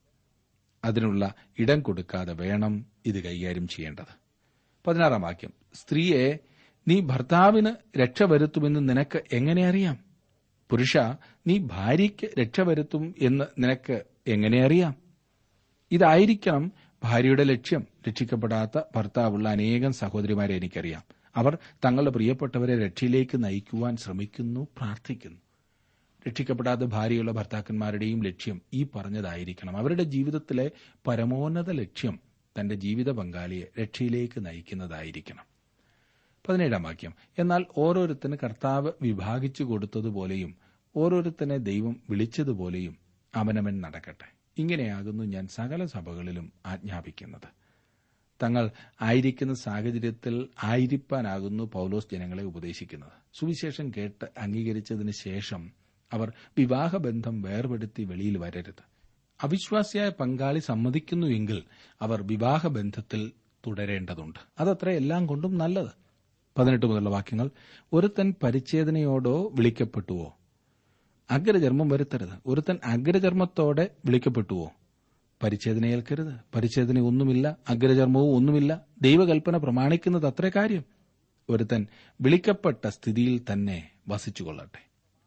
അതിനുള്ള ഇടം കൊടുക്കാതെ വേണം ഇത് കൈകാര്യം ചെയ്യേണ്ടത് പതിനാറാം വാക്യം സ്ത്രീയെ നീ ഭർത്താവിന് രക്ഷ വരുത്തുമെന്ന് നിനക്ക് എങ്ങനെ അറിയാം പുരുഷ നീ ഭാര്യയ്ക്ക് രക്ഷ വരുത്തും എന്ന് നിനക്ക് എങ്ങനെ അറിയാം ഇതായിരിക്കണം ഭാര്യയുടെ ലക്ഷ്യം രക്ഷിക്കപ്പെടാത്ത ഭർത്താവുള്ള അനേകം സഹോദരിമാരെ എനിക്കറിയാം അവർ തങ്ങളുടെ പ്രിയപ്പെട്ടവരെ രക്ഷയിലേക്ക് നയിക്കുവാൻ ശ്രമിക്കുന്നു പ്രാർത്ഥിക്കുന്നു രക്ഷിക്കപ്പെടാത്ത ഭാര്യയുള്ള ഭർത്താക്കന്മാരുടെയും ലക്ഷ്യം ഈ പറഞ്ഞതായിരിക്കണം അവരുടെ ജീവിതത്തിലെ പരമോന്നത ലക്ഷ്യം തന്റെ ജീവിത പങ്കാളിയെ രക്ഷയിലേക്ക് നയിക്കുന്നതായിരിക്കണം പതിനേഴാം വാക്യം എന്നാൽ ഓരോരുത്തന് കർത്താവ് വിഭാഗിച്ചു കൊടുത്തതുപോലെയും ഓരോരുത്തനെ ദൈവം വിളിച്ചതുപോലെയും അവനവൻ നടക്കട്ടെ ഇങ്ങനെയാകുന്നു ഞാൻ സകല സഭകളിലും ആജ്ഞാപിക്കുന്നത് തങ്ങൾ ആയിരിക്കുന്ന സാഹചര്യത്തിൽ ആയിരിക്കാനാകുന്നു പൌലോസ് ജനങ്ങളെ ഉപദേശിക്കുന്നത് സുവിശേഷം കേട്ട് അംഗീകരിച്ചതിന് ശേഷം അവർ വിവാഹബന്ധം വേർപെടുത്തി വെളിയിൽ വരരുത് അവിശ്വാസിയായ പങ്കാളി സമ്മതിക്കുന്നു എങ്കിൽ അവർ വിവാഹബന്ധത്തിൽ തുടരേണ്ടതുണ്ട് അതത്ര എല്ലാം കൊണ്ടും നല്ലത് പതിനെട്ട് മുതലുള്ള വാക്യങ്ങൾ ഒരുത്തൻ പരിച്ഛേദനയോടോ വിളിക്കപ്പെട്ടുവോ അഗ്രചർമ്മം വരുത്തരുത് ഒരുത്തൻ അഗ്രചർമ്മത്തോടെ വിളിക്കപ്പെട്ടുവോ പരിച്ഛേദന ഏൽക്കരുത് പരിച്ഛേദന ഒന്നുമില്ല അഗ്രചർമ്മവും ഒന്നുമില്ല ദൈവകൽപ്പന പ്രമാണിക്കുന്നത് അത്രേ കാര്യം ഒരുത്തൻ വിളിക്കപ്പെട്ട സ്ഥിതിയിൽ തന്നെ വസിച്ചുകൊള്ളട്ടെ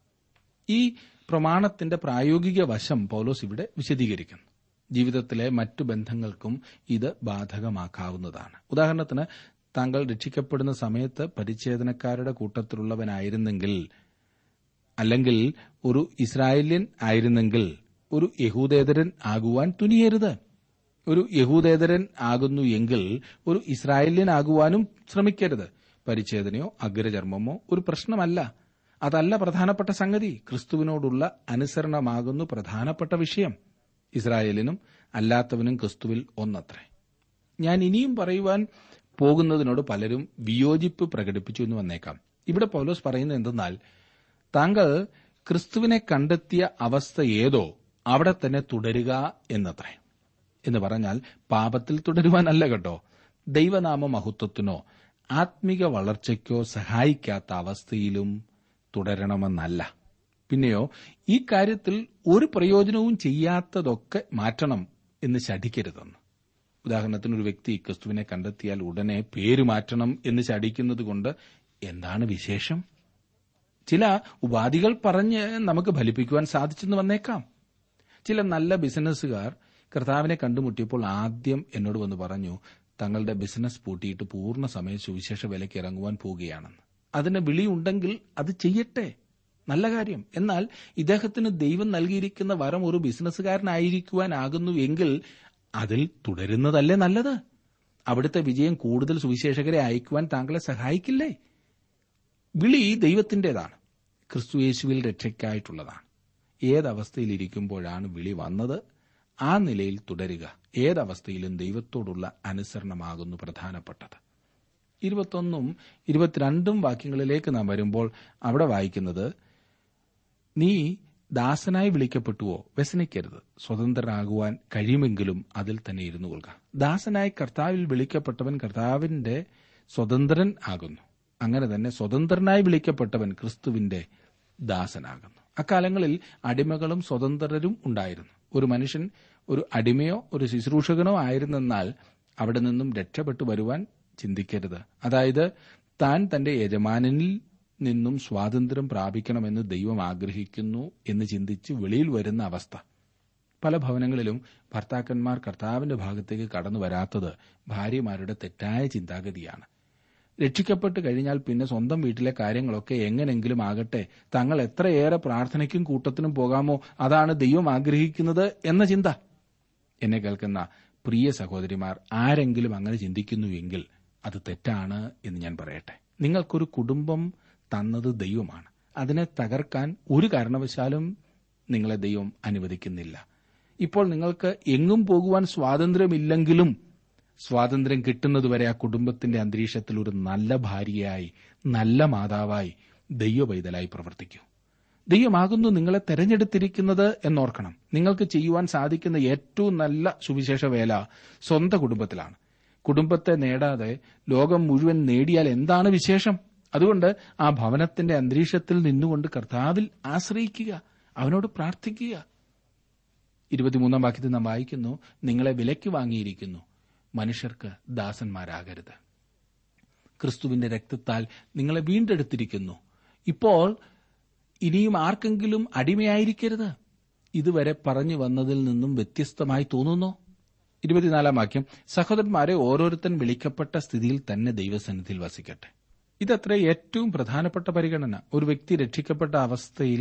ഈ പ്രമാണത്തിന്റെ പ്രായോഗിക വശം പൗലോസ് ഇവിടെ വിശദീകരിക്കുന്നു ജീവിതത്തിലെ മറ്റു ബന്ധങ്ങൾക്കും ഇത് ബാധകമാക്കാവുന്നതാണ് ഉദാഹരണത്തിന് താങ്കൾ രക്ഷിക്കപ്പെടുന്ന സമയത്ത് പരിച്ഛേദനക്കാരുടെ കൂട്ടത്തിലുള്ളവനായിരുന്നെങ്കിൽ അല്ലെങ്കിൽ ഒരു ഇസ്രായേല്യൻ ആയിരുന്നെങ്കിൽ ഒരു യഹൂദേതരൻ ആകുവാൻ തുനിയരുത് ഒരു യഹൂദേതരൻ ആകുന്നു എങ്കിൽ ഒരു ഇസ്രായേല്യൻ ആകുവാനും ശ്രമിക്കരുത് പരിച്ഛേദനയോ അഗ്രചർമ്മമോ ഒരു പ്രശ്നമല്ല അതല്ല പ്രധാനപ്പെട്ട സംഗതി ക്രിസ്തുവിനോടുള്ള അനുസരണമാകുന്നു പ്രധാനപ്പെട്ട വിഷയം ഇസ്രായേലിനും അല്ലാത്തവനും ക്രിസ്തുവിൽ ഒന്നത്രേ ഞാൻ ഇനിയും പറയുവാൻ പോകുന്നതിനോട് പലരും വിയോജിപ്പ് പ്രകടിപ്പിച്ചു എന്ന് വന്നേക്കാം ഇവിടെ പൗലോസ് പറയുന്നത് എന്തെന്നാൽ താങ്കൾ ക്രിസ്തുവിനെ കണ്ടെത്തിയ അവസ്ഥ ഏതോ അവിടെ തന്നെ തുടരുക എന്നത്രേ എന്ന് പറഞ്ഞാൽ പാപത്തിൽ തുടരുവാനല്ല കേട്ടോ ദൈവനാമ മഹത്വത്തിനോ ആത്മിക വളർച്ചയ്ക്കോ സഹായിക്കാത്ത അവസ്ഥയിലും തുടരണമെന്നല്ല പിന്നെയോ ഈ കാര്യത്തിൽ ഒരു പ്രയോജനവും ചെയ്യാത്തതൊക്കെ മാറ്റണം എന്ന് ശഠിക്കരുതെന്ന് ഉദാഹരണത്തിന് ഒരു വ്യക്തി ക്രിസ്തുവിനെ കണ്ടെത്തിയാൽ ഉടനെ പേര് മാറ്റണം എന്ന് ശഠിക്കുന്നത് കൊണ്ട് എന്താണ് വിശേഷം ചില ഉപാധികൾ പറഞ്ഞ് നമുക്ക് ഫലിപ്പിക്കുവാൻ സാധിച്ചെന്ന് വന്നേക്കാം ചില നല്ല ബിസിനസ്സുകാർ കർത്താവിനെ കണ്ടുമുട്ടിയപ്പോൾ ആദ്യം എന്നോട് വന്ന് പറഞ്ഞു തങ്ങളുടെ ബിസിനസ് പൂട്ടിയിട്ട് പൂർണ്ണ സമയ സുവിശേഷ വിലയ്ക്ക് ഇറങ്ങുവാൻ പോവുകയാണെന്ന് അതിന് വിളിയുണ്ടെങ്കിൽ അത് ചെയ്യട്ടെ നല്ല കാര്യം എന്നാൽ ഇദ്ദേഹത്തിന് ദൈവം നൽകിയിരിക്കുന്ന വരം ഒരു ബിസിനസ്സുകാരനായിരിക്കുവാനാകുന്നു എങ്കിൽ അതിൽ തുടരുന്നതല്ലേ നല്ലത് അവിടുത്തെ വിജയം കൂടുതൽ സുവിശേഷകരെ അയക്കുവാൻ താങ്കളെ സഹായിക്കില്ലേ വിളി ദൈവത്തിന്റേതാണ് ക്രിസ്തുയേശുവിൽ രക്ഷയ്ക്കായിട്ടുള്ളതാണ് ഏതവസ്ഥയിലിരിക്കുമ്പോഴാണ് വിളി വന്നത് ആ നിലയിൽ തുടരുക ഏതവസ്ഥയിലും ദൈവത്തോടുള്ള അനുസരണമാകുന്നു പ്രധാനപ്പെട്ടത് ഇരുപത്തൊന്നും ഇരുപത്തിരണ്ടും വാക്യങ്ങളിലേക്ക് നാം വരുമ്പോൾ അവിടെ വായിക്കുന്നത് നീ ദാസനായി വിളിക്കപ്പെട്ടുവോ വ്യസനിക്കരുത് സ്വതന്ത്രനാകുവാൻ കഴിയുമെങ്കിലും അതിൽ തന്നെ ഇരുന്നു കൊള്ളുക ദാസനായി കർത്താവിൽ വിളിക്കപ്പെട്ടവൻ കർത്താവിന്റെ സ്വതന്ത്രൻ ആകുന്നു അങ്ങനെ തന്നെ സ്വതന്ത്രനായി വിളിക്കപ്പെട്ടവൻ ക്രിസ്തുവിന്റെ ദാസനാകുന്നു അക്കാലങ്ങളിൽ അടിമകളും സ്വതന്ത്രരും ഉണ്ടായിരുന്നു ഒരു മനുഷ്യൻ ഒരു അടിമയോ ഒരു ശുശ്രൂഷകനോ ആയിരുന്നെന്നാൽ അവിടെ നിന്നും രക്ഷപ്പെട്ടു വരുവാൻ ചിന്തിക്കരുത് അതായത് താൻ തന്റെ യജമാനനിൽ നിന്നും സ്വാതന്ത്ര്യം പ്രാപിക്കണമെന്ന് ദൈവം ആഗ്രഹിക്കുന്നു എന്ന് ചിന്തിച്ച് വെളിയിൽ വരുന്ന അവസ്ഥ പല ഭവനങ്ങളിലും ഭർത്താക്കന്മാർ കർത്താവിന്റെ ഭാഗത്തേക്ക് കടന്നു വരാത്തത് ഭാര്യമാരുടെ തെറ്റായ ചിന്താഗതിയാണ് രക്ഷിക്കപ്പെട്ട് കഴിഞ്ഞാൽ പിന്നെ സ്വന്തം വീട്ടിലെ കാര്യങ്ങളൊക്കെ എങ്ങനെങ്കിലും ആകട്ടെ തങ്ങൾ എത്രയേറെ പ്രാർത്ഥനയ്ക്കും കൂട്ടത്തിനും പോകാമോ അതാണ് ദൈവം ആഗ്രഹിക്കുന്നത് എന്ന ചിന്ത എന്നെ കേൾക്കുന്ന പ്രിയ സഹോദരിമാർ ആരെങ്കിലും അങ്ങനെ ചിന്തിക്കുന്നുവെങ്കിൽ അത് തെറ്റാണ് എന്ന് ഞാൻ പറയട്ടെ നിങ്ങൾക്കൊരു കുടുംബം തന്നത് ദൈവമാണ് അതിനെ തകർക്കാൻ ഒരു കാരണവശാലും നിങ്ങളെ ദൈവം അനുവദിക്കുന്നില്ല ഇപ്പോൾ നിങ്ങൾക്ക് എങ്ങും പോകുവാൻ സ്വാതന്ത്ര്യമില്ലെങ്കിലും സ്വാതന്ത്ര്യം കിട്ടുന്നതുവരെ ആ കുടുംബത്തിന്റെ അന്തരീക്ഷത്തിൽ ഒരു നല്ല ഭാര്യയായി നല്ല മാതാവായി ദൈവപൈതലായി പ്രവർത്തിക്കൂ ദൈവമാകുന്നു നിങ്ങളെ തെരഞ്ഞെടുത്തിരിക്കുന്നത് എന്നോർക്കണം നിങ്ങൾക്ക് ചെയ്യുവാൻ സാധിക്കുന്ന ഏറ്റവും നല്ല സുവിശേഷ വേല സ്വന്തം കുടുംബത്തിലാണ് കുടുംബത്തെ നേടാതെ ലോകം മുഴുവൻ നേടിയാൽ എന്താണ് വിശേഷം അതുകൊണ്ട് ആ ഭവനത്തിന്റെ അന്തരീക്ഷത്തിൽ നിന്നുകൊണ്ട് കർത്താവിൽ ആശ്രയിക്കുക അവനോട് പ്രാർത്ഥിക്കുക ഇരുപത്തിമൂന്നാം വാക്യത്തിൽ നാം വായിക്കുന്നു നിങ്ങളെ വിലയ്ക്ക് വാങ്ങിയിരിക്കുന്നു മനുഷ്യർക്ക് ദാസന്മാരാകരുത് ക്രിസ്തുവിന്റെ രക്തത്താൽ നിങ്ങളെ വീണ്ടെടുത്തിരിക്കുന്നു ഇപ്പോൾ ഇനിയും ആർക്കെങ്കിലും അടിമയായിരിക്കരുത് ഇതുവരെ പറഞ്ഞു വന്നതിൽ നിന്നും വ്യത്യസ്തമായി തോന്നുന്നു ഇരുപത്തിനാലാം വാക്യം സഹോദരന്മാരെ ഓരോരുത്തൻ വിളിക്കപ്പെട്ട സ്ഥിതിയിൽ തന്നെ ദൈവസന്നിധിയിൽ വസിക്കട്ടെ ഇതത്ര ഏറ്റവും പ്രധാനപ്പെട്ട പരിഗണന ഒരു വ്യക്തി രക്ഷിക്കപ്പെട്ട അവസ്ഥയിൽ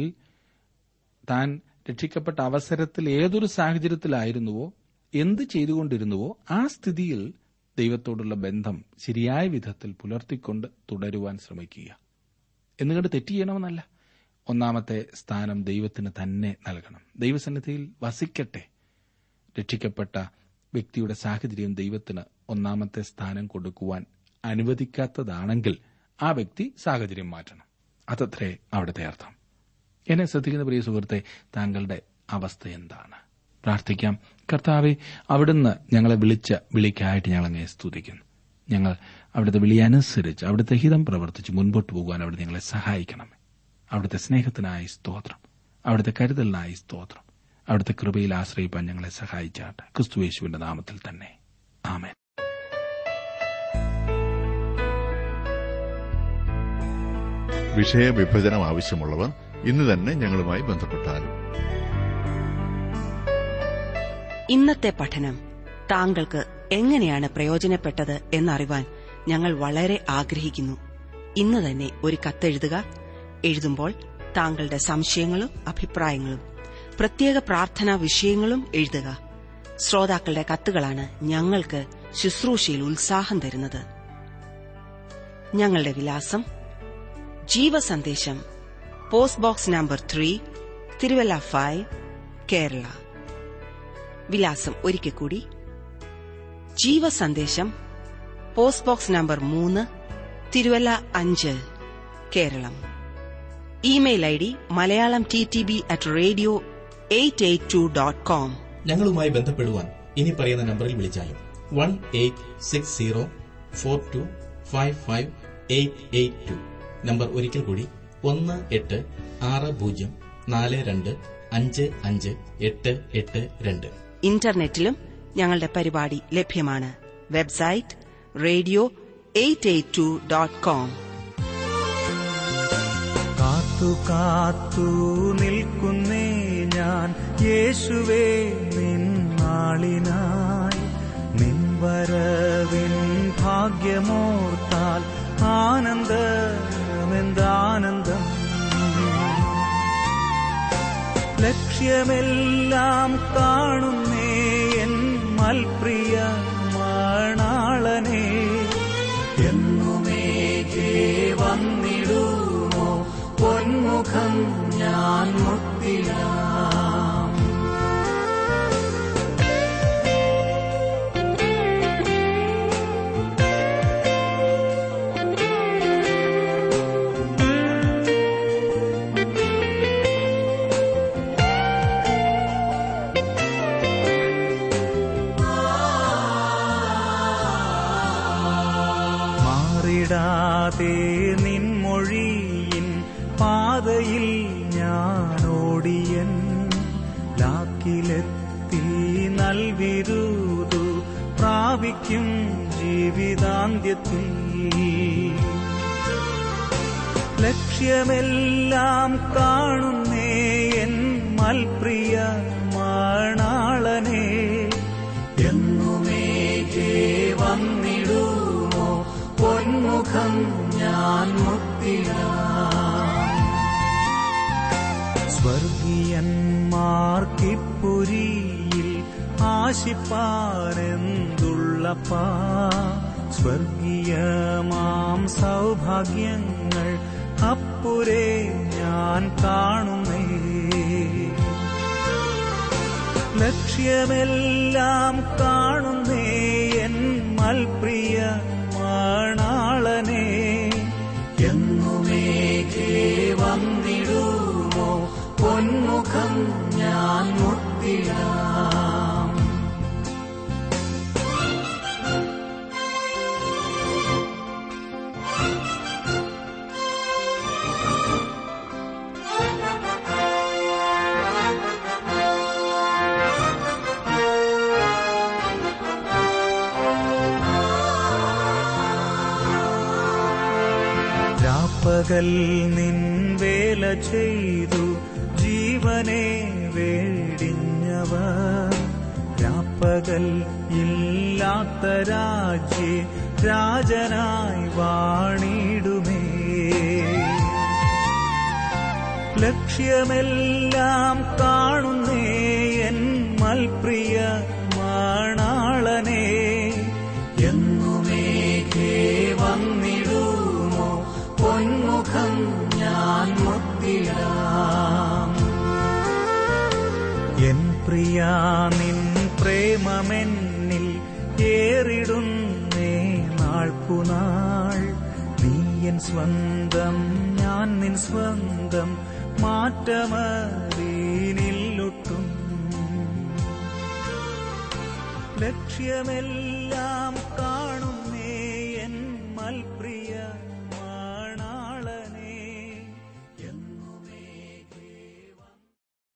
താൻ രക്ഷിക്കപ്പെട്ട അവസരത്തിൽ ഏതൊരു സാഹചര്യത്തിലായിരുന്നുവോ എന്ത് ചെയ്തുകൊണ്ടിരുന്നുവോ ആ സ്ഥിതിയിൽ ദൈവത്തോടുള്ള ബന്ധം ശരിയായ വിധത്തിൽ പുലർത്തിക്കൊണ്ട് തുടരുവാൻ ശ്രമിക്കുക എന്നുകൊണ്ട് തെറ്റ് ചെയ്യണമെന്നല്ല ഒന്നാമത്തെ സ്ഥാനം ദൈവത്തിന് തന്നെ നൽകണം ദൈവസന്നിധിയിൽ വസിക്കട്ടെ രക്ഷിക്കപ്പെട്ട വ്യക്തിയുടെ സാഹചര്യം ദൈവത്തിന് ഒന്നാമത്തെ സ്ഥാനം കൊടുക്കുവാൻ അനുവദിക്കാത്തതാണെങ്കിൽ ആ വ്യക്തി സാഹചര്യം മാറ്റണം അതത്രേ അവിടുത്തെ അർത്ഥം എന്നെ ശ്രദ്ധിക്കുന്ന പ്രിയ സുഹൃത്തെ താങ്കളുടെ അവസ്ഥ എന്താണ് പ്രാർത്ഥിക്കാം കർത്താവെ അവിടുന്ന് ഞങ്ങളെ വിളിച്ച വിളിക്കായിട്ട് ഞങ്ങൾ അങ്ങേ സ്തുതിക്കുന്നു ഞങ്ങൾ അവിടുത്തെ വിളി അനുസരിച്ച് അവിടുത്തെ ഹിതം പ്രവർത്തിച്ച് മുൻപോട്ട് പോകുവാൻ അവിടെ ഞങ്ങളെ സഹായിക്കണമേ അവിടുത്തെ സ്നേഹത്തിനായി സ്തോത്രം അവിടുത്തെ കരുതലിനായി സ്തോത്രം അവിടുത്തെ കൃപയിൽ ആശ്രയിപ്പാൻ ഞങ്ങളെ സഹായിച്ചാട്ടെ ക്രിസ്തുവേശുവിന്റെ നാമത്തിൽ തന്നെ ആമേൻ വിഷയവിഭജനം ആവശ്യമുള്ളവർ ഇന്ന് തന്നെ ഞങ്ങളുമായി ബന്ധപ്പെട്ടാലും ഇന്നത്തെ പഠനം താങ്കൾക്ക് എങ്ങനെയാണ് പ്രയോജനപ്പെട്ടത് എന്നറിവാൻ ഞങ്ങൾ വളരെ ആഗ്രഹിക്കുന്നു ഇന്ന് തന്നെ ഒരു കത്തെഴുതുക എഴുതുമ്പോൾ താങ്കളുടെ സംശയങ്ങളും അഭിപ്രായങ്ങളും പ്രത്യേക പ്രാർത്ഥനാ വിഷയങ്ങളും എഴുതുക ശ്രോതാക്കളുടെ കത്തുകളാണ് ഞങ്ങൾക്ക് ശുശ്രൂഷയിൽ ഉത്സാഹം തരുന്നത് ഞങ്ങളുടെ വിലാസം Jeevasandesham post box number three Thiruvalla five Kerala വിലാസം ഒരിക്കൽ കൂടി ജീവസന്ദേശം പോസ്റ്റ് ബോക്സ് നമ്പർ മൂന്ന് തിരുവല്ല അഞ്ച് Keralam email I D Malayalam T T B at radio eight eight two dot com ഞങ്ങളുമായി ബന്ധപ്പെടുവാൻ ഇനി പറയുന്ന നമ്പറിൽ വിളിച്ചാലും one eight six zero four two five five eight eight two number ഒരിക്കൽ കൂടി ഒന്ന് എട്ട് ആറ് പൂജ്യം നാല് രണ്ട് അഞ്ച് അഞ്ച് എട്ട് എട്ട് രണ്ട് ഇന്റർനെറ്റിലും ഞങ്ങളുടെ പരിപാടി ലഭ്യമാണ് website radio eight eight two dot com കാത്തു കാത്തു നിൽക്കുന്നേ ഞാൻ യേശുവേ നിന്നാളിനായി നിൻവരവിൻ ഭാഗ്യമോർത്താൽ ആനന്ദമെന്താനന്ദം ലക്ഷ്യമെല്ലാം കാണുന്നേ എൻ മൽപ്രിയ മണാളനെ എന്നുമേ വന്നിടുമോ പൊന്മുഖം ഞാൻ മുത്തിടാം മാറിടാതെ നിൻമൊഴിയിൻ പാതയിൽ ഞാൻ ഓടിയൻ ലാക്കിലെത്തി നൽവിരുതു പ്രാപിക്കും ജീവിതാന്ത്യത്തിൽ ലക്ഷ്യമെല്ലാം കാണുന്നേ എൻ മൽപ്രിയ മണാളനെ എന്നുമേ വന്നിടുമോ പൊന്മുഖം ഞാൻ മുത്തിടാം സ്വർഗീയന്മാർക്കിപ്പുരിയിൽ ആശിപ്പാരെന്തുള്ളപ്പാ സ്വർഗീയമാം സൗഭാഗ്യങ്ങൾ അപ്പുരേ ഞാൻ കാണുന്നേ ലക്ഷ്യമെല്ലാം കാണുന്നേ എൻ മൽപ്രിയ മണാളനെ എന്നുമേ വന്നിടുമോ പൊന്മുഖം ഞാൻ മുത്തിടാം രാപ്പകൽ നിൻ വേല ചെയ്തു ജീവനെ വേടിഞ്ഞവർ രാപ്പകൽ ഇല്ലാത്ത രാജ്യേ രാജനായി വാണിടുമേ ലക്ഷ്യമെല്ലാം കാണുന്നേ എൻ മൽപ്രിയ മണാളനെ എന്നുമേ വന്നിടുമോ പൊന്മുഖം ഞാൻ മുത്തിടാം എൻ പ്രിയ നിൻ പ്രേമമെന്നിൽ ഏറിടുന്നേ നാൾക്കുനാൾ നീ എൻ സ്വന്തം ഞാൻ നിൻ സ്വന്തം മാറ്റമറിയിലൊട്ടും ലക്ഷ്യമെല്ലാം കാണുന്നേ എൻ മൽപ്രിയ